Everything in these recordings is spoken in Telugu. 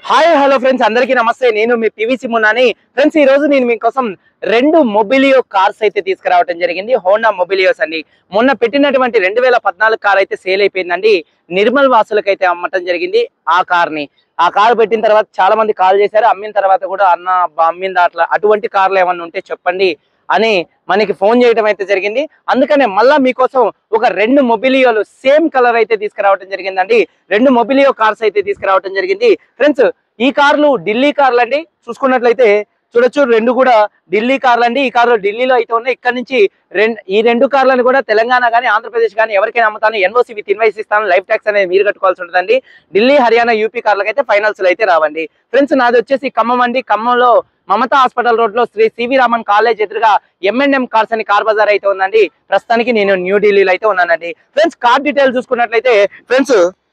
హాయ్ హలో ఫ్రెండ్స్ అందరికీ నమస్తే నేను మీ పివిసి మున్నాని ఫ్రెండ్స్ ఈ రోజు నేను మీకోసం రెండు మొబిలియో కార్స్ అయితే తీసుకురావడం జరిగింది హోండా మొబిలియోస్ అండి మొన్న పెట్టినటువంటి రెండు వేల పద్నాలుగు కార్ అయితే సేల్ అయిపోయిందండి నిర్మల్ వాసులకు అయితే అమ్మటం జరిగింది ఆ కార్ ని ఆ కార్ పెట్టిన తర్వాత చాలా మంది కాల్ చేశారు అమ్మిన తర్వాత కూడా అన్న అబ్బా, అమ్మిందా అట్లా అటువంటి కార్లు ఏమన్నా ఉంటే చెప్పండి అని మనకి ఫోన్ చేయడం అయితే జరిగింది అందుకనే మళ్ళా మీకోసం ఒక రెండు మొబిలియోలు సేమ్ కలర్ అయితే తీసుకురావడం జరిగిందండి రెండు మొబిలియో కార్స్ అయితే తీసుకురావడం జరిగింది ఫ్రెండ్స్ ఈ కార్లు ఢిల్లీ కార్లు అండి చూసుకున్నట్లయితే చూడొచ్చు రెండు కూడా ఢిల్లీ కార్లు అండి ఈ కార్లు ఢిల్లీలో అయితే ఉన్నాయి ఇక్కడ నుంచి రెండు ఈ రెండు కార్లను కూడా తెలంగాణ కానీ ఆంధ్రప్రదేశ్ కానీ ఎవరికైనా అమ్ముతాను ఎన్ఓసి విత్ ఇన్వైస్ ఇస్తాను లైఫ్ ట్యాక్స్ అనేది మీరు కట్టుకోవాల్సి ఉంటుందండి ఢిల్లీ హర్యానా యూపీ కార్లకు అయితే ఫైనల్స్ అయితే రావండి ఫ్రెండ్స్ నాది వచ్చేసి ఖమ్మం అండి ఖమ్మంలో మమతా హాస్పిటల్ రోడ్ లో శ్రీ సివి రామన్ కాలేజ్ ఎదురుగా ఎంఎన్ఎం కార్స్ అని కార్ బజార్ అయితే ఉందండి ప్రస్తుతానికి నేను న్యూఢిల్లీలో అయితే ఉన్నానండి ఫ్రెండ్స్ కార్ డీటెయిల్ చూసుకున్నట్లయితే ఫ్రెండ్స్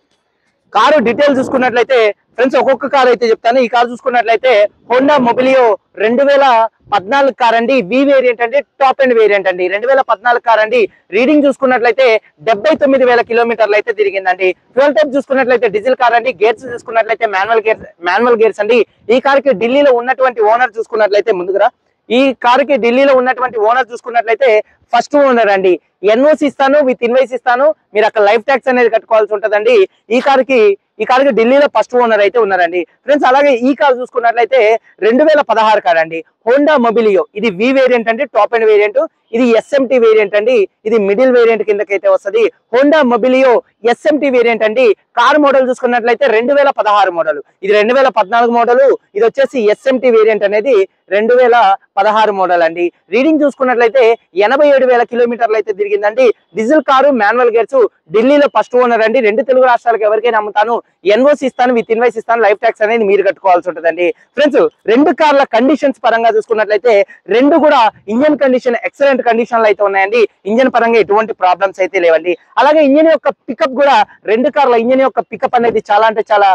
కారు డీటెయిల్ చూసుకున్నట్లయితే ఫ్రెండ్స్ ఒక్కొక్క కార్ అయితే చెప్తాను ఈ కార్ చూసుకున్నట్లయితే హోండా మొబిలియో రెండు వేల పద్నాలుగు కార్ అండి వి వేరియంట్ అండి టాప్ అండ్ వేరియంట్ అండి రెండు వేల పద్నాలుగు కార్ అండి రీడింగ్ చూసుకున్నట్లయితే డెబ్బై తొమ్మిది వేల కిలోమీటర్లు అయితే తిరిగిందండి ఫ్యూల్ టైప్ చూసుకున్నట్లయితే డీజిల్ కార్ అండి గేర్స్ చూసుకున్నట్లయితే మాన్యువల్ గేర్స్ మాన్యువల్ గేర్స్ అండి ఈ కార్ కి ఢిల్లీలో ఉన్నటువంటి ఓనర్ చూసుకున్నట్లయితే ముందుగా ఈ కార్ కి ఢిల్లీలో ఉన్నటువంటి ఓనర్ చూసుకున్నట్లయితే ఫస్ట్ ఓనర్ అండి ఎన్ఓసి ఇస్తాను విత్ ఇన్వైస్ ఇస్తాను మీరు అక్కడ లైఫ్ ట్యాక్స్ అనేది కట్టుకోవాల్సి ఉంటదండి ఈ కార్ కి ఈ కార్ కి ఢిల్లీలో ఫస్ట్ ఓనర్ అయితే ఉన్నారండి ఫ్రెండ్స్ అలాగే ఈ కార్ చూసుకున్నట్లయితే రెండు వేల పదహారు కార్ అండి హోండా మొబిలియో ఇది వి వేరియంట్ అండి టాప్ అండ్ వేరియంట్ ఇది ఎస్ఎంటి వేరియంట్ అండి ఇది మిడిల్ వేరియంట్ కిందకైతే వస్తది హోండా మొబిలియో ఎస్ఎంటి వేరియంట్ అండి కార్ మోడల్ చూసుకున్నట్లయితే రెండు వేల పదహారు మోడల్ ఇది రెండు వేల పద్నాలుగు మోడల్ ఇది వచ్చేసి ఎస్ఎంటి వేరియంట్ అనేది రెండు వేల పదహారు మోడల్ అండి రీడింగ్ చూసుకున్నట్లయితే ఎనభై ఏడు వేల కిలోమీటర్లు అయితే తిరిగిందండి డీజిల్ కారు మాన్యువల్ గేర్స్ ఢిల్లీలో ఫస్ట్ ఓనర్ అండి రెండు తెలుగు రాష్ట్రాలకు ఎవరికైనా అమ్ముతాను ఎన్ఓసి ఇస్తాను విత్ ఇన్వైస్ ఇస్తాను లైఫ్ ట్యాక్స్ అనేది మీరు కట్టుకోవాల్సి ఉంటుందండి ఫ్రెండ్స్ రెండు కార్ల కండిషన్స్ పరంగా చూసుకున్నట్లయితే రెండు కూడా ఇంజన్ కండిషన్ ఎక్సలెంట్ కండిషన్ లో అయితే ఉన్నాయండి ఇంజన్ పరంగా ఎటువంటి ప్రాబ్లమ్స్ అయితే లేవండి అలాగే ఇంజన్ యొక్క పికప్ కూడా రెండు కార్ల ఇంజన్ యొక్క పికప్ అనేది చాలా అంటే చాలా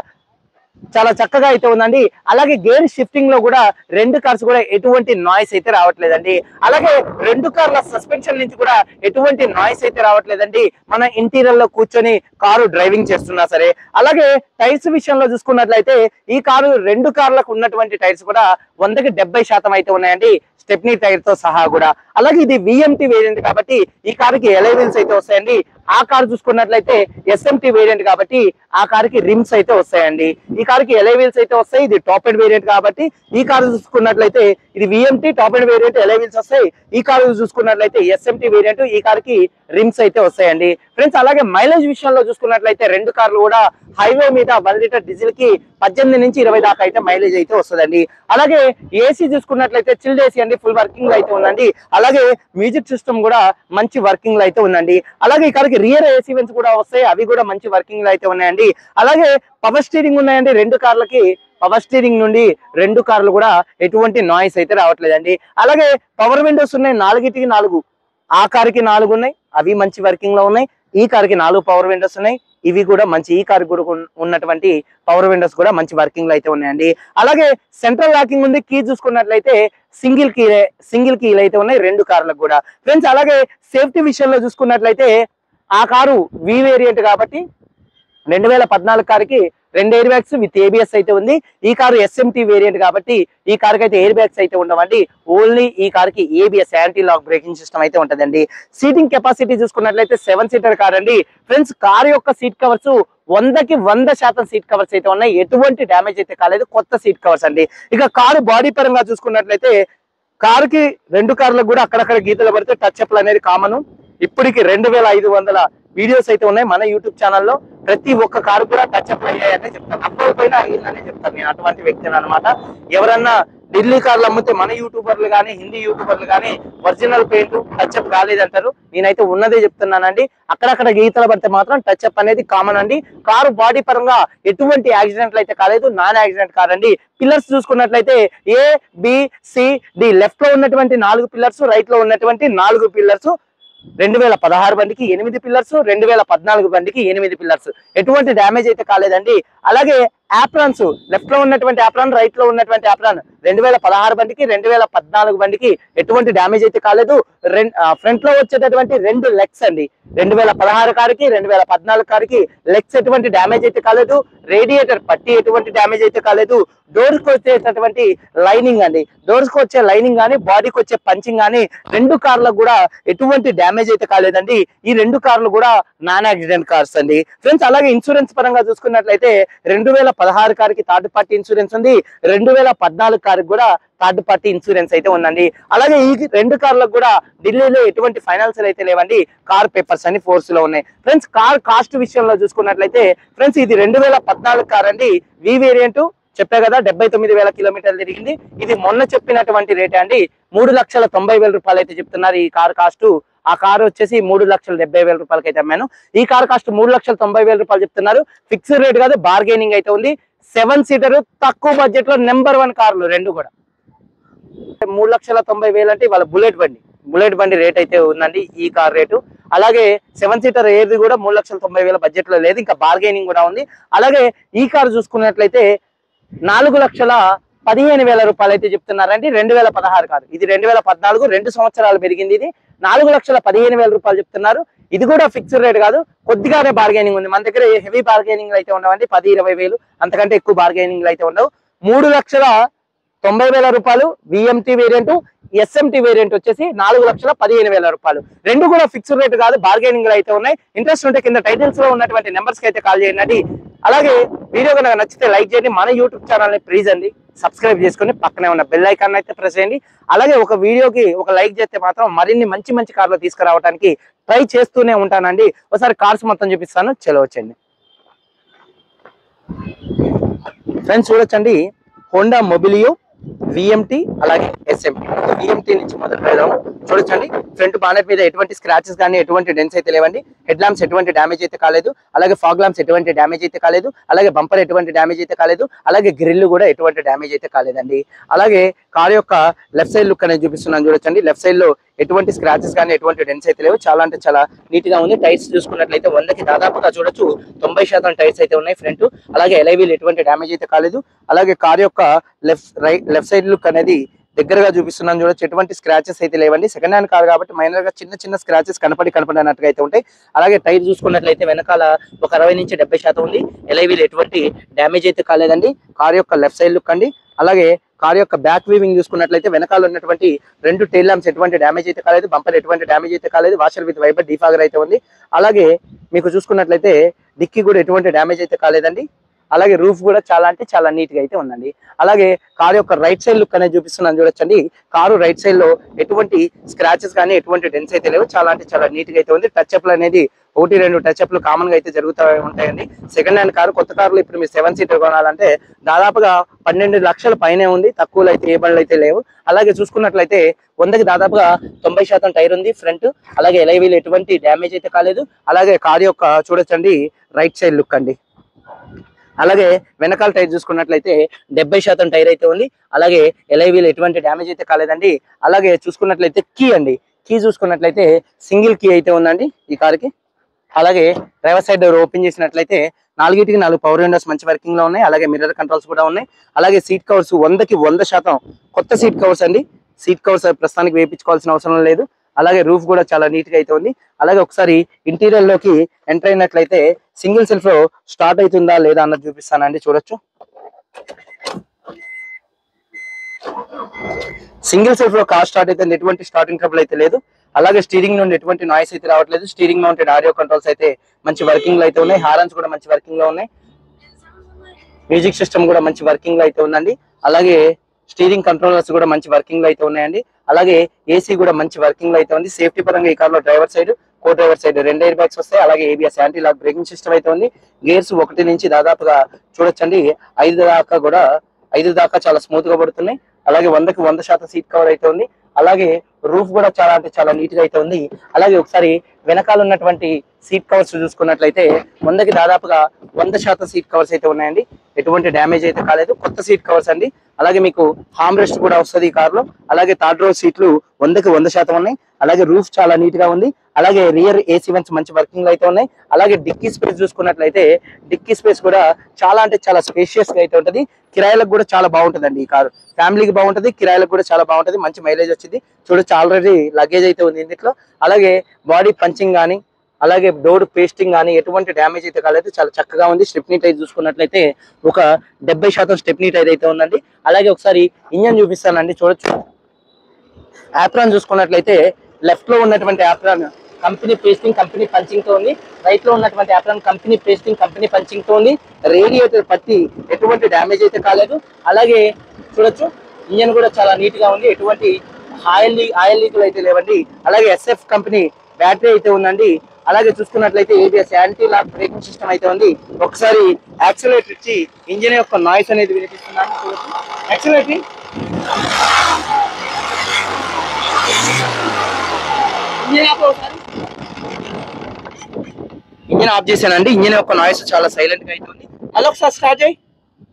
చాలా చక్కగా అయితే ఉందండి అలాగే గేర్ షిఫ్టింగ్ లో కూడా రెండు కార్స్ కూడా ఎటువంటి నాయిస్ అయితే రావట్లేదండి అలాగే రెండు కార్ల సస్పెన్షన్ నుంచి కూడా ఎటువంటి నాయిస్ అయితే రావట్లేదండి మన ఇంటీరియర్ లో కూర్చొని కారు డ్రైవింగ్ చేస్తున్నా సరే అలాగే టైర్స్ విషయంలో చూసుకున్నట్లయితే ఈ కారు రెండు కార్లకు ఉన్నటువంటి టైర్స్ కూడా వందకి డెబ్బై శాతం అయితే ఉన్నాయండి స్టెప్నీ టైర్ తో సహా కూడా అలాగే ఇది విఎంటి వేరియంట్ కాబట్టి ఈ కారుకి ఎలైవెల్స్ అయితే వస్తాయండి ఆ కారు చూసుకున్నట్లయితే ఎస్ఎంటి వేరియంట్ కాబట్టి ఆ కారుకి రిమ్స్ అయితే వస్తాయండి ఈ కారుకి ఎలైవెల్స్ అయితే వస్తాయి ఇది టాప్ అండ్ వేరియంట్ కాబట్టి ఈ కారు చూసుకున్నట్లయితే ఇది VMT top end variant alloy wheels వస్తాయి ఈ కారు చూసుకున్నట్లయితే ఎస్ఎంటి వేరియంట్ ఈ కారుకి రిమ్స్ అయితే వస్తాయండి ఫ్రెండ్స్ అలాగే మైలేజ్ విషయంలో చూసుకున్నట్లయితే రెండు కార్లు కూడా హైవే మీద వన్ లీటర్ డీజిల్ కి పద్దెనిమిది నుంచి ఇరవై దాకా అయితే మైలేజ్ అయితే వస్తుందండి అలాగే ఏసీ చూసుకున్నట్లయితే చిల్డ్ ఏసీ అండి ఫుల్ వర్కింగ్ లో అయితే ఉందండి అలాగే మ్యూజిక్ సిస్టమ్ కూడా మంచి వర్కింగ్ లో అయితే ఉందండి అలాగే ఈ కార్కి రియర్ ఏసీ వెన్స్ కూడా వస్తాయి అవి కూడా మంచి వర్కింగ్ లో అయితే ఉన్నాయండి అలాగే పవర్ స్టీరింగ్ ఉన్నాయండి రెండు కార్లకి పవర్ స్టీరింగ్ నుండి రెండు కార్లు కూడా ఎటువంటి నాయిస్ అయితే రావట్లేదండి అలాగే పవర్ విండోస్ ఉన్నాయి నాలుగిటికి నాలుగు ఆ కారుకి నాలుగు ఉన్నాయి అవి మంచి వర్కింగ్ లో ఉన్నాయి ఈ కారుకి నాలుగు పవర్ విండోస్ ఉన్నాయి ఇవి కూడా మంచి ఈ కారు కూడా ఉన్- ఉన్నటువంటి పవర్ విండోస్ కూడా మంచి వర్కింగ్ లో అయితే ఉన్నాయండి అలాగే సెంట్రల్ లాకింగ్ ఉంది కీ చూసుకున్నట్లయితే సింగిల్ కీ సింగిల్ కీలు అయితే ఉన్నాయి రెండు కార్లకు కూడా ఫ్రెండ్స్ అలాగే సేఫ్టీ విషయంలో చూసుకున్నట్లయితే ఆ కారు వి వేరియంట్ కాబట్టి రెండు వేల పద్నాలుగు కారుకి రెండు ఎయిర్ బ్యాగ్స్ విత్ ఏబిఎస్ అయితే ఉంది ఈ కారు ఎస్ఎంటీ వేరియంట్ కాబట్టి ఈ కారుకి అయితే ఎయిర్ బ్యాగ్స్ అయితే ఉండవండి ఓన్లీ ఈ కారుకి ABS anti lock braking system అయితే ఉంటదండి సీటింగ్ కెపాసిటీ చూసుకున్నట్లయితే సెవెన్ సీటర్ కార్ అండి ఫ్రెండ్స్ కార్ యొక్క సీట్ కవర్స్ వందకి వంద శాతం సీట్ కవర్స్ అయితే ఉన్నాయి ఎటువంటి డ్యామేజ్ అయితే కాలేదు కొత్త సీట్ కవర్స్ అండి ఇక కారు బాడీ పరంగా చూసుకున్నట్లయితే కారుకి రెండు కార్లకు కూడా అక్కడక్కడ గీతలు పడితే టచ్ అప్లు అనేది కామన్ ఇప్పటికి రెండు వేల ఐదు వందల వీడియోస్ అయితే ఉన్నాయి మన యూట్యూబ్ ఛానల్లో ప్రతి ఒక్క కారు కూడా టచ్ అప్ అయ్యాయని చెప్తాను అవ్వకపోయినా అయ్యిందని చెప్తాను నేను అటువంటి వ్యక్తిని అనమాట ఎవరన్నా ఢిల్లీ కార్లు అమ్మితే మన యూట్యూబర్లు కానీ హిందీ యూట్యూబర్లు కానీ ఒరిజినల్ పెయింట్ టచ్ అప్ కాలేదంటారు నేనైతే ఉన్నదే చెప్తున్నానండి అక్కడక్కడ గీతలు పడితే మాత్రం టచ్ అప్ అనేది కామన్ అండి కారు బాడీ పరంగా ఎటువంటి యాక్సిడెంట్లు అయితే కాలేదు నాన్ యాక్సిడెంట్ కార్ అండి పిల్లర్స్ చూసుకున్నట్లయితే A B C D left లో ఉన్నటువంటి నాలుగు పిల్లర్స్ రైట్ లో ఉన్నటువంటి నాలుగు పిల్లర్స్ రెండు వేల పదహారు బండికి ఎనిమిది పిల్లర్స్ రెండు వేల పద్నాలుగు బండికి ఎనిమిది పిల్లర్స్ ఎటువంటి డ్యామేజ్ అయితే కాలేదండి అలాగే యాప్రాన్స్ లెఫ్ట్ లో ఉన్నటువంటి యాప్రాన్ రైట్ లో ఉన్నటువంటి యాప్రాన్ రెండు వేల పదహారు బండికి రెండు వేల పద్నాలుగు బండికి ఎటువంటి డ్యామేజ్ అయితే కాలేదు ఫ్రంట్ లో వచ్చేటటువంటి రెండు లెగ్స్ అండి రెండు వేల పదహారు కారుకి రెండు వేల పద్నాలుగు కారుకి లెగ్స్ ఎటువంటి డ్యామేజ్ అయితే కాలేదు రేడియేటర్ పట్టి ఎటువంటి డ్యామేజ్ అయితే కాలేదు డోర్స్ కి వచ్చేటటువంటి లైనింగ్ అండి డోర్స్ కి వచ్చే లైనింగ్ కానీ బాడీకి వచ్చే పంచింగ్ కానీ రెండు కార్లకు కూడా ఎటువంటి డ్యామేజ్ అయితే కాలేదండి ఈ రెండు కార్లు కూడా నాన్ యాక్సిడెంట్ కార్స్ అండి ఫ్రెండ్స్ అలాగే ఇన్సూరెన్స్ పరంగా చూసుకున్నట్లయితే రెండు వేల పదహారు కారుకి థర్డ్ పార్టీ ఇన్సూరెన్స్ ఉంది రెండు వేల పద్నాలుగు కారుకి కూడా థర్డ్ పార్టీ ఇన్సూరెన్స్ అయితే ఉందండి అలాగే ఈ రెండు కార్లకు కూడా ఢిల్లీలో ఎటువంటి ఫైనాన్షియల్ అయితే లేవండి కార్ పేపర్స్ అన్ని ఫోర్స్ లో ఉన్నాయి ఫ్రెండ్స్ కార్ కాస్ట్ విషయంలో చూసుకున్నట్లయితే ఫ్రెండ్స్ ఇది రెండు వేల పద్నాలుగు కార్ అండి వి వేరియంట్ చెప్పా కదా డెబ్బై తొమ్మిది వేల కిలోమీటర్లు తిరిగింది ఇది మొన్న చెప్పినటువంటి రేటే అండి మూడు లక్షల తొంభై వేల రూపాయలు అయితే చెప్తున్నారు ఈ కార్ కాస్ట్ ఆ కారు వచ్చేసి మూడు లక్షల డెబ్బై వేల రూపాయలకి అయితే అమ్మాను ఈ కార్ కాస్ట్ మూడు లక్షల తొంభై వేల రూపాయలు చెప్తున్నారు ఫిక్స్డ్ రేట్ కాదు బార్గెనింగ్ అయితే ఉంది సెవెన్ సీటర్ తక్కువ బడ్జెట్ లో నెంబర్ వన్ కార్లు రెండు కూడా మూడు లక్షల తొంభై వేలు అంటే ఇవాళ బుల్లెట్ బండి బుల్లెట్ బండి రేట్ అయితే ఉందండి ఈ కార్ రేటు అలాగే సెవెన్ సీటర్ ఏది కూడా మూడు లక్షల తొంభై వేల బడ్జెట్ లో లేదు ఇంకా బార్గెనింగ్ కూడా ఉంది అలాగే ఈ కార్ చూసుకున్నట్లయితే నాలుగు లక్షల పదిహేను వేల రూపాయలు అయితే చెప్తున్నారండి రెండు వేల పదహారు కాదు ఇది రెండు వేల పద్నాలుగు రెండు సంవత్సరాలు పెరిగింది ఇది నాలుగు లక్షల పదిహేను వేల రూపాయలు చెప్తున్నారు ఇది కూడా ఫిక్స్డ్ రేట్ కాదు కొద్దిగానే బార్గెనింగ్ ఉంది మన దగ్గర హెవీ బార్గెనింగ్ అయితే ఉండవండి పది ఇరవై వేలు అంతకంటే ఎక్కువ బార్గెనింగ్ అయితే ఉండవు మూడు లక్షల తొంభై వేల రూపాయలు విఎంటీ వేరియంట్ ఎస్ఎంటీ వేరియంట్ వచ్చేసి నాలుగు లక్షల పదిహేను వేల రూపాయలు రెండు కూడా ఫిక్స్డ్ రేట్ కాదు బార్గెనింగ్ అయితే ఉన్నాయి ఇంట్రెస్ట్ ఉంటే కింద టైటిల్స్ లో ఉన్నటువంటి నెంబర్స్ కి అయితే కాల్ చేయండి అలాగే వీడియో కనుక నచ్చితే లైక్ చేయండి మన యూట్యూబ్ ఛానల్ ని ప్లీజ్ అండి సబ్స్క్రైబ్ చేసుకొని పక్కనే ఉన్న బెల్ ఐకాన్ అయితే ప్రెస్ చేయండి అలాగే ఒక వీడియోకి ఒక లైక్ చేస్తే మాత్రం మరిన్ని మంచి మంచి కార్లు తీసుకురావడానికి ట్రై చేస్తూనే ఉంటానండి ఒకసారి కార్స్ మొత్తం చూపిస్తాను చెలవచ్చండి ఫ్రెండ్స్ చూడొచ్చండి హోండా మొబిలియో విఎంటి అలాగే ఎస్ఎంటి విఎంటి నుంచి మొదలు పెడదాం చూడొచ్చండి ఫ్రంట్ బానెట్ మీద ఎటువంటి స్క్రాచెస్ కానీ ఎటువంటి డెన్స్ అయితే లేవండి హెడ్ ల్యాంప్స్ ఎటువంటి డ్యామేజ్ అయితే కాలేదు అలాగే ఫాగ్ ల్యాంప్స్ ఎటువంటి డ్యామేజ్ అయితే కాలేదు అలాగే బంపర్ ఎటువంటి డ్యామేజ్ అయితే కాలేదు అలాగే గ్రిల్ కూడా ఎటువంటి డ్యామేజ్ అయితే కాలేదండి అలాగే కార్ యొక్క లెఫ్ట్ సైడ్ లుక్ అనేది చూపిస్తున్నాను చూడొచ్చండి లెఫ్ట్ సైడ్ లో ఎటువంటి స్క్రాచెస్ కానీ ఎటువంటి డెన్స్ అయితే లేవు చాలా అంటే చాలా నీట్ గా ఉంది టైర్స్ చూసుకున్నట్లయితే వందకి దాదాపుగా చూడొచ్చు తొంభై శాతం టైర్స్ అయితే ఉన్నాయి ఫ్రంట్ అలాగే ఎలైవీలు ఎటువంటి డ్యామేజ్ అయితే కాలేదు అలాగే కార్ యొక్క left right left side look అనేది దగ్గరగా చూపిస్తున్నాను చూడొచ్చు ఎటువంటి స్క్రాచెస్ అయితే లేవండి సెకండ్ హ్యాండ్ కార్ కాబట్టి మైనర్ గా చిన్న చిన్న స్క్రాచెస్ కనపడి కనపడినట్టుగా అయితే ఉంటాయి అలాగే టైర్ చూసుకున్నట్లయితే వెనకాల ఒక అరవై నుంచి డెబ్బై శాతం ఉంది ఎలైవీలు ఎటువంటి డ్యామేజ్ అయితే కాలేదండి కార్ యొక్క లెఫ్ట్ సైడ్ లుక్ అండి అలాగే కార్ యొక్క బ్యాక్ వీవింగ్ చూసుకున్నట్లయితే వెనకాల ఉన్నటువంటి రెండు టైల్ ల్యాంప్స్ ఎటువంటి డ్యామేజ్ అయితే కాలేదు బంపర్ ఎటువంటి డ్యామేజ్ అయితే కాలేదు వాషర్ విత్ వైబర్ డీఫాగర్ అయితే ఉంది అలాగే మీకు చూసుకున్నట్లయితే డిక్కీ కూడా ఎటువంటి డ్యామేజ్ అయితే కాలేదండి అలాగే రూఫ్ కూడా చాలా అంటే చాలా నీట్ గా అయితే ఉందండి అలాగే కారు యొక్క రైట్ సైడ్ లుక్ అనేది చూపిస్తున్నాను చూడొచ్చండి కారు రైట్ సైడ్ లో ఎటువంటి స్క్రాచెస్ కానీ ఎటువంటి డెన్స్ అయితే లేవు చాలా అంటే చాలా నీట్ గా అయితే ఉంది టచ్ అప్ అనేది ఒకటి రెండు టచ్ అప్లు కామన్ గా అయితే జరుగుతూ ఉంటాయండి సెకండ్ హ్యాండ్ కారు కొత్త కార్లు ఇప్పుడు మీరు సెవెన్ సీటర్ కొనాలంటే దాదాపుగా పన్నెండు లక్షల పైనే ఉంది తక్కువలో అయితే ఏ బండ్లు అయితే లేవు అలాగే చూసుకున్నట్లయితే వందకి దాదాపుగా తొంభై శాతం టైర్ ఉంది ఫ్రంట్ అలాగే ఎలైవీలు ఎటువంటి డ్యామేజ్ అయితే కాలేదు అలాగే కారు యొక్క చూడొచ్చండి రైట్ సైడ్ లుక్ అండి అలాగే వెనకాల టైర్ చూసుకున్నట్లయితే డెబ్బై శాతం టైర్ అయితే ఉంది అలాగే ఎలైవీలు ఎటువంటి డ్యామేజ్ అయితే కాలేదండి అలాగే చూసుకున్నట్లయితే కీ అండి కీ చూసుకున్నట్లయితే సింగిల్ కీ అయితే ఉందండి ఈ కార్కి అలాగే డ్రైవర్ సైడ్ డోర్ ఓపెన్ చేసినట్లయితే నాలుగిటికి నాలుగు పవర్ విండోస్ మంచి వర్కింగ్ లో ఉన్నాయి అలాగే మిర్రర్ కంట్రోల్స్ కూడా ఉన్నాయి అలాగే సీట్ కవర్స్ వందకి వంద శాతం కొత్త సీట్ కవర్స్ అండి సీట్ కవర్స్ ప్రస్తుతానికి వేయించుకోవాల్సిన అవసరం లేదు అలాగే రూఫ్ కూడా చాలా నీట్ గా అయితే ఉంది అలాగే ఒకసారి ఇంటీరియర్ లోకి ఎంటర్ అయినట్లయితే సింగిల్ సెల్ఫ్ లో స్టార్ట్ అవుతుందా లేదా అన్నది చూపిస్తానండి చూడొచ్చు సింగిల్ సెల్ఫ్ లో కార్ స్టార్ట్ అయితే ఎటువంటి స్టార్టింగ్ ట్రబుల్ అయితే లేదు అలాగే స్టీరింగ్ నుండి ఎటువంటి నాయిస్ అయితే రావట్లేదు స్టీరింగ్ మౌంటెడ్ ఆడియో కంట్రోల్స్ అయితే మంచి వర్కింగ్ లో అయితే ఉన్నాయి హారన్స్ కూడా మంచి వర్కింగ్ లో ఉన్నాయి మ్యూజిక్ సిస్టమ్ కూడా మంచి వర్కింగ్ లో అయితే ఉందండి అలాగే స్టీరింగ్ కంట్రోలర్స్ కూడా మంచి వర్కింగ్ లో అయితే ఉన్నాయండి అలాగే ఏసీ కూడా మంచి వర్కింగ్ లో అయితే ఉంది సేఫ్టీ పరంగా ఈ కార్ లో driver side co driver side రెండు ఎయిర్ బ్యాగ్స్ వస్తాయి అలాగే ABS anti lock braking system అయితే ఉంది గేర్స్ ఒకటి నుంచి దాదాపుగా చూడొచ్చండి ఐదు దాకా కూడా ఐదు దాకా చాలా స్మూత్ గా పడుతున్నాయి అలాగే వందకి వంద శాతం సీట్ కవర్ అయితే ఉంది అలాగే రూఫ్ కూడా చాలా అంటే చాలా నీట్ గా అయితే ఉంది అలాగే ఒకసారి వెనకాల ఉన్నటువంటి సీట్ కవర్స్ చూసుకున్నట్లయితే వందకి దాదాపుగా వంద శాతం సీట్ కవర్స్ అయితే ఉన్నాయండి ఎటువంటి డ్యామేజ్ అయితే కాలేదు కొత్త సీట్ కవర్స్ అండి అలాగే మీకు హామ్ రెస్ట్ కూడా వస్తుంది ఈ కార్ లో అలాగే థర్డ్ రో సీట్లు వందకి వంద శాతం ఉన్నాయి అలాగే రూఫ్ చాలా నీట్ గా ఉంది అలాగే రియర్ ఏసీ వెంట్స్ మంచి వర్కింగ్ అయితే ఉన్నాయి అలాగే డిక్కీ స్పేస్ చూసుకున్నట్లయితే డిక్కీ స్పేస్ కూడా చాలా అంటే చాలా స్పేషియస్ గా అయితే ఉంటది కిరాయిలకు కూడా చాలా బాగుంటుందండి ఈ కారు ఫ్యామిలీకి బాగుంటది కిరాయిలకు కూడా చాలా బాగుంటది మంచి మైలేజ్ వచ్చింది చూడొచ్చు ఆల్రెడీ లగేజ్ అయితే ఉంది ఇందులో అలాగే బాడీ పంచింగ్ కానీ అలాగే డోర్ పేస్టింగ్ కానీ ఎటువంటి డ్యామేజ్ అయితే కాలేదు చాలా చక్కగా ఉంది స్టెప్నీ టైర్ చూసుకున్నట్లయితే ఒక డెబ్బై శాతం స్టెప్నీ టైర్ అయితే ఉందండి అలాగే ఒకసారి ఇంజన్ చూపిస్తానండి చూడొచ్చు యాప్రాన్ చూసుకున్నట్లయితే లెఫ్ట్ లో ఉన్నటువంటి apron company pasting company punching తో ఉంది రైట్ లో ఉన్నటువంటి apron company pasting company punching తో ఉంది రేడియేటర్ పట్టి ఎటువంటి డ్యామేజ్ అయితే కాలేదు అలాగే చూడొచ్చు ఇంజన్ కూడా చాలా నీట్ గా ఉంది ఎటువంటి ఆయిల్ లీ- ఆయిల్ లీకులు అయితే లేవండి అలాగే ఎస్ఎఫ్ కంపెనీ బ్యాటరీ అయితే ఉందండి అలాగే చూసుకున్నట్లయితే ABS anti lock braking system అయితే ఉంది ఒకసారి యాక్సిలేటర్ ఇచ్చి ఇంజిన్ యొక్క నాయిస్ అనేది వినిపిస్తున్నాను చూడొచ్చు యాక్సిలేటర్ ఇంజిన్ ఆపు ఒకసారి. ఇంజిన్ ఆఫ్ చేశానండి ఇంజిన్ యొక్క నాయిస్ చాలా సైలెంట్ గా అయితే ఉంది మళ్ళీ ఒకసారి స్టార్ట్ అయ్యి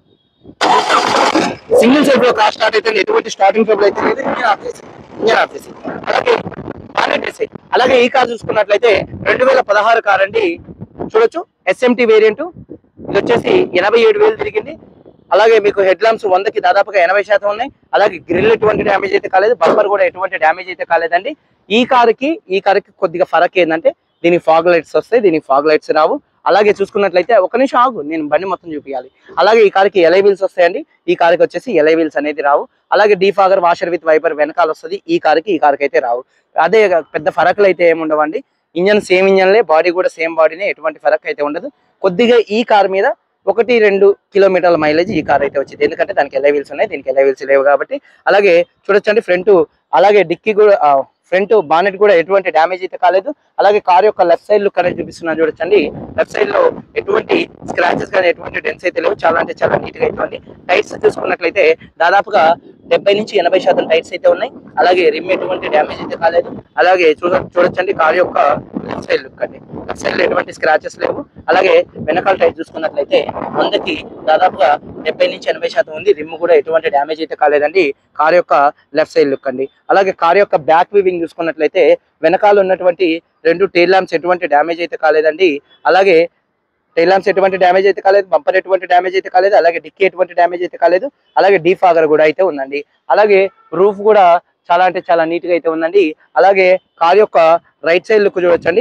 సింగిల్ సెల్ఫ్ లో కార్ స్టార్ట్ అయితే ఎటువంటి స్టార్టింగ్ ట్రబుల్ అయితే లేదు ఇంజిన్ ఆఫ్ చేసి ఇంజిన్ ఆఫ్ చేసి అలాగే బానెట్ వేసేయ్. అలాగే ఈ కార్ చూసుకున్నట్లయితే రెండు వేల పదహారు కార్ అండి చూడొచ్చు ఎస్ఎంటి వేరియంట్ ఇది వచ్చేసి ఎనభై ఏడు వేలు తిరిగింది అలాగే మీకు హెడ్ ల్యాంప్స్ వందకి దాదాపుగా ఎనభై శాతం ఉన్నాయి అలాగే గ్రిల్ ఎటువంటి డ్యామేజ్ అయితే కాలేదు బంపర్ కూడా ఎటువంటి డ్యామేజ్ అయితే కాలేదండి ఈ కారుకి ఈ కారుకి కొద్దిగా ఫరక్ ఏంటంటే దీనికి ఫాగ్ లైట్స్ వస్తాయి దీనికి ఫాగ్ లైట్స్ రావు అలాగే చూసుకున్నట్లయితే ఒక నిమిషం ఆగు నేను బండి మొత్తం చూపించాలి అలాగే ఈ కార్కి ఎలై వీల్స్ వస్తాయండి ఈ కార్కి వచ్చేసి ఎలై వీల్స్ అనేది రావు అలాగే డీఫాగర్ వాషర్ విత్ వైపర్ వెనకాల వస్తుంది ఈ కార్కి ఈ కార్కి అయితే రావు అదే పెద్ద ఫరకులు అయితే ఏమి ఉండవండి ఇంజన్ సేమ్ ఇంజన్లే బాడీ కూడా సేమ్ బాడీనే ఎటువంటి ఫరక్ అయితే ఉండదు కొద్దిగా ఈ కార్ మీద ఒకటి రెండు కిలోమీటర్ల మైలేజ్ ఈ కార్ అయితే వచ్చింది ఎందుకంటే దానికి ఎలై వీల్స్ ఉన్నాయి దీనికి ఎలై వీల్స్ లేవు కాబట్టి అలాగే చూడొచ్చండి ఫ్రంట్ అలాగే డిక్కీ కూడా ఫ్రంట్ బానెట్ కూడా ఎటువంటి డ్యామేజ్ అయితే కాలేదు అలాగే కార్ యొక్క లెఫ్ట్ సైడ్ లుక్ అనేది చూపిస్తున్నాను చూడొచ్చండి లెఫ్ట్ సైడ్ లో ఎటువంటి స్క్రాచెస్ కానీ ఎటువంటి డెన్స్ అయితే లేవు చాలా అంటే చాలా నీట్ గా అయితే ఉంది టైర్స్ చూసుకున్నట్లయితే దాదాపుగా డెబ్బై నుంచి ఎనభై శాతం టైర్స్ అయితే ఉన్నాయి అలాగే రిమ్ ఎటువంటి డ్యామేజ్ అయితే కాలేదు అలాగే చూడ చూడొచ్చండి కార్ యొక్క లెఫ్ట్ సైడ్ లుక్ అండి లెఫ్ట్ సైడ్ లో ఎటువంటి స్క్రాచెస్ లేవు అలాగే వెనకాల టైర్ చూసుకున్నట్లయితే వందకి దాదాపుగా డెబ్బై నుంచి ఎనభై శాతం ఉంది రిమ్ కూడా ఎటువంటి డ్యామేజ్ అయితే కాలేదండి కార్ యొక్క లెఫ్ట్ సైడ్ లుక్ అండి అలాగే కార్ యొక్క బ్యాక్ వీవింగ్ చూసుకున్నట్లయితే వెనకాల ఉన్నటువంటి రెండు టైల్ ల్యాంప్స్ ఎటువంటి డ్యామేజ్ అయితే కాలేదండి అలాగే టైల్ ల్యాంప్స్ ఎటువంటి డ్యామేజ్ అయితే కాలేదు బంపర్ ఎటువంటి డ్యామేజ్ అయితే కాలేదు అలాగే డిక్కీ ఎటువంటి డ్యామేజ్ అయితే కాలేదు అలాగే డీఫాగర్ కూడా అయితే ఉందండి అలాగే రూఫ్ కూడా చాలా అంటే చాలా నీట్ గా అయితే ఉందండి అలాగే కార్ యొక్క రైట్ సైడ్ లుక్ చూడొచ్చండి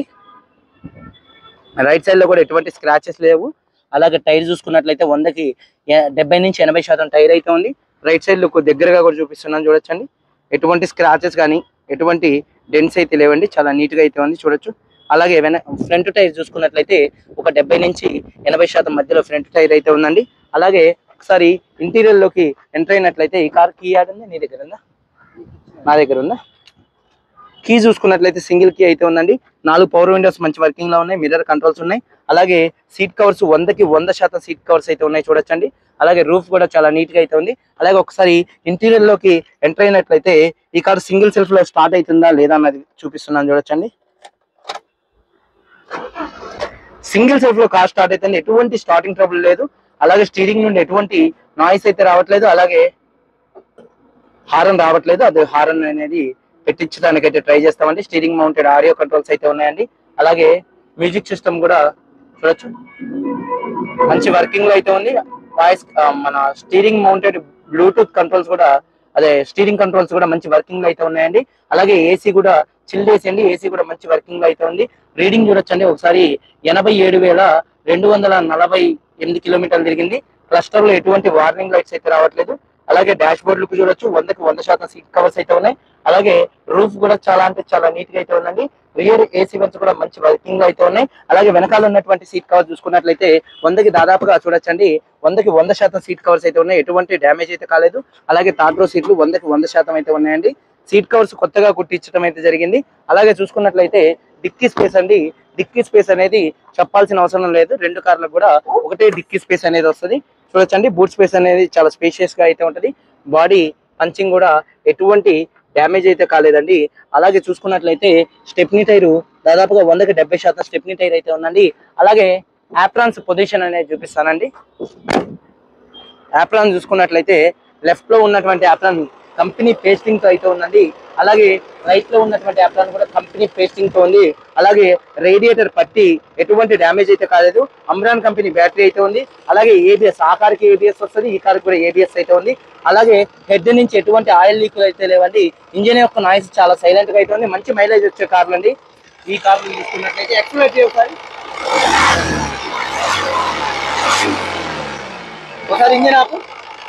రైట్ సైడ్ లో కూడా ఎటువంటి స్క్రాచెస్ లేవు అలాగే టైర్ చూసుకున్నట్లయితే వందకి ఎ- డెబ్బై నుంచి ఎనభై శాతం టైర్ అయితే ఉంది రైట్ సైడ్ లుక్ దగ్గరగా కూడా చూపిస్తున్నాను చూడొచ్చండి ఎటువంటి స్క్రాచెస్ కానీ ఎటువంటి డెన్స్ అయితే లేవండి చాలా నీట్ గా అయితే ఉంది చూడొచ్చు అలాగే వెన ఫ్రంట్ టైర్ చూసుకున్నట్లయితే ఒక డెబ్బై నుంచి ఎనభై శాతం మధ్యలో ఫ్రంట్ టైర్ అయితే ఉందండి అలాగే ఒకసారి ఇంటీరియర్ లోకి ఎంటర్ అయినట్లయితే ఈ కార్ కీ యాడ్ ఉంది నీ దగ్గర ఉందా నా దగ్గర ఉందా కీ చూసుకున్నట్లయితే సింగిల్ కీ అయితే ఉందండి నాలుగు పవర్ విండోస్ మంచి వర్కింగ్ లో ఉన్నాయి మిర్రర్ కంట్రోల్స్ ఉన్నాయి అలాగే సీట్ కవర్స్ వందకి వంద శాతం సీట్ కవర్స్ అయితే ఉన్నాయి చూడొచ్చండి అలాగే రూఫ్ కూడా చాలా నీట్ గా అయితే ఉంది అలాగే ఒకసారి ఇంటీరియర్ లోకి ఎంటర్ అయినట్లయితే ఈ కార్ సింగిల్ సెల్ఫ్ లో స్టార్ట్ అవుతుందా లేదా అన్నది చూపిస్తున్నాను చూడొచ్చండి సింగిల్ సెల్ఫ్ లో కార్ స్టార్ట్ అయితే ఎటువంటి స్టార్టింగ్ ట్రబుల్ లేదు అలాగే స్టీరింగ్ నుండి ఎటువంటి నాయిస్ అయితే రావట్లేదు అలాగే హారన్ రావట్లేదు అది హారన్ అనేది పెట్టించడానికి అయితే ట్రై చేస్తామండి స్టీరింగ్ మౌంటెడ్ ఆడియో కంట్రోల్స్ అయితే ఉన్నాయండి అలాగే మ్యూజిక్ సిస్టమ్ కూడా చూడొచ్చు మంచి వర్కింగ్ లో అయితే ఉంది వాయిస్ మన స్టీరింగ్ మౌంటెడ్ బ్లూటూత్ కంట్రోల్స్ కూడా అదే స్టీరింగ్ కంట్రోల్స్ కూడా మంచి వర్కింగ్ లో అయితే ఉన్నాయండి అలాగే ఏసీ కూడా చిల్డ్ ఏసీ అండి ఏసీ కూడా మంచి వర్కింగ్ లో అయితే ఉంది రీడింగ్ చూడొచ్చండి ఒకసారి ఎనభై ఏడు వేల రెండు వందల నలభై ఎనిమిది కిలోమీటర్లు తిరిగింది క్లస్టర్ లో ఎటువంటి వార్నింగ్ లైట్స్ అయితే రావట్లేదు అలాగే డాష్ బోర్డ్ లుక్ చూడొచ్చు వందకి వంద శాతం సీట్ కవర్స్ అయితే ఉన్నాయి అలాగే రూఫ్ కూడా చాలా అంటే చాలా నీట్ గా అయితే ఉందండి రియర్ ఏసీ వెన్స్ కూడా మంచి వర్కింగ్ అయితే ఉన్నాయి అలాగే వెనకాల ఉన్నటువంటి సీట్ కవర్ చూసుకున్నట్లయితే వందకి దాదాపుగా చూడొచ్చండి వందకి వంద శాతం సీట్ కవర్స్ అయితే ఉన్నాయి ఎటువంటి డ్యామేజ్ అయితే కాలేదు అలాగే థర్డ్ రో సీట్లు వందకి వంద శాతం అయితే ఉన్నాయండి సీట్ కవర్స్ కొత్తగా కుట్టించడం అయితే జరిగింది అలాగే చూసుకున్నట్లయితే డిక్కీ స్పేస్ అండి డిక్కీ స్పేస్ అనేది చెప్పాల్సిన అవసరం లేదు రెండు కార్లకు కూడా ఒకటే డిక్కీ స్పేస్ అనేది వస్తుంది చూడొచ్చండి బూట్ స్పేస్ అనేది చాలా స్పేషియస్ గా అయితే ఉంటది బాడీ పంచింగ్ కూడా ఎటువంటి డ్యామేజ్ అయితే కాలేదండి అలాగే చూసుకున్నట్లయితే స్టెప్నీ టైరు దాదాపుగా వందకి డెబ్బై శాతం స్టెప్నీ టైర్ అయితే ఉందండి అలాగే యాప్రాన్స్ పొజిషన్ అనేది చూపిస్తానండి యాప్రాన్ చూసుకున్నట్లయితే లెఫ్ట్ లో ఉన్నటువంటి యాప్రాన్ కంపెనీ పేస్టింగ్ తో అయితే ఉందండి అలాగే రైట్ లో ఉన్నటువంటి యాప్రాన్ కూడా కంపెనీ పేస్టింగ్ తో ఉంది అలాగే రేడియేటర్ పట్టి ఎటువంటి డ్యామేజ్ అయితే కాలేదు అమ్రాన్ కంపెనీ బ్యాటరీ అయితే ఉంది అలాగే ఏబిఎస్ ఆ కార్కి ఏబిఎస్ వస్తుంది ఈ కార్కి కూడా ఏబిఎస్ అయితే ఉంది అలాగే హెడ్ నుంచి ఎటువంటి ఆయిల్ లీకులు అయితే లేవండి ఇంజిన్ యొక్క నాయిస్ చాలా సైలెంట్ గా అయితే ఉంది మంచి మైలేజ్ వచ్చే కార్లు అండి ఈ కార్లు తీసుకున్నట్లయితే ఎక్సలెంట్ ఒకసారి ఒకసారి ఇంజిన్ ఆపు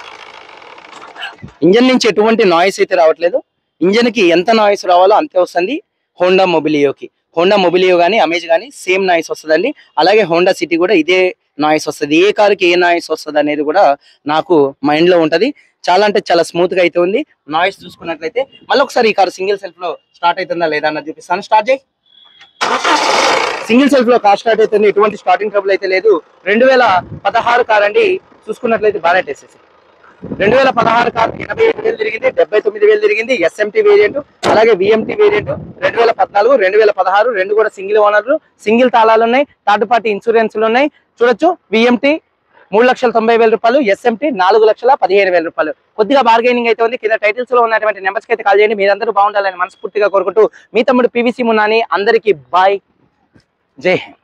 ఇంజన్ నుంచి ఎటువంటి నాయిస్ అయితే రావట్లేదు ఇంజన్ కి ఎంత నాయిస్ రావాలో అంతే వస్తుంది హోండా మొబిలియోకి హోండా మొబిలియో కానీ అమేజ్ కానీ సేమ్ నాయిస్ వస్తుందండి అలాగే హోండా సిటీ కూడా ఇదే నాయిస్ వస్తుంది ఏ కారుకి ఏ నాయిస్ వస్తుంది అనేది కూడా నాకు మైండ్ లో ఉంటది చాలా అంటే చాలా స్మూత్ గా అయితే ఉంది నాయిస్ చూసుకున్నట్లయితే మళ్ళీ ఒకసారి ఈ కారు సింగిల్ సెల్ఫ్ లో స్టార్ట్ అవుతుందా లేదా అన్నది చూపిస్తాను స్టార్ట్ చేయి సింగిల్ సెల్ఫ్ లో కార్ స్టార్ట్ అవుతుంది ఎటువంటి స్టార్టింగ్ ట్రబుల్ అయితే లేదు రెండు వేల పదహారు కార్ అండి చూసుకున్నట్లయితే బాగా వేసేసి రెండు వేల పదహారు కార్ ఎనభై ఐదు వేలు తిరిగింది డెబ్బై తొమ్మిది వేలు తిరిగింది ఎస్ఎంటీ వేరియంట్ అలాగే విఎంటీ వేరియంట్ రెండు వేల పద్నాలుగు రెండు వేల పదహారు రెండు కూడా సింగిల్ ఓనర్లు సింగిల్ తాళాలు ఉన్నాయి థర్డ్ పార్టీ ఇన్సూరెన్స్లు ఉన్నాయి చూడొచ్చు విఎంటీ మూడు లక్షల తొంభై వేల రూపాయలు ఎస్ఎంటీ నాలుగు లక్షల పదిహేను వేల రూపాయలు కొద్దిగా బార్గెనింగ్ అయితే ఉంది కింద టైటిల్స్ లో ఉన్నటువంటి నెంబర్స్కి అయితే కాల్ చేయండి మీరందరూ బాగుండాలని మనస్ఫూర్తిగా కోరుకుంటూ మీ తమ్ముడు పివిసి మున్నాని అందరికీ బాయ్ జై హింద్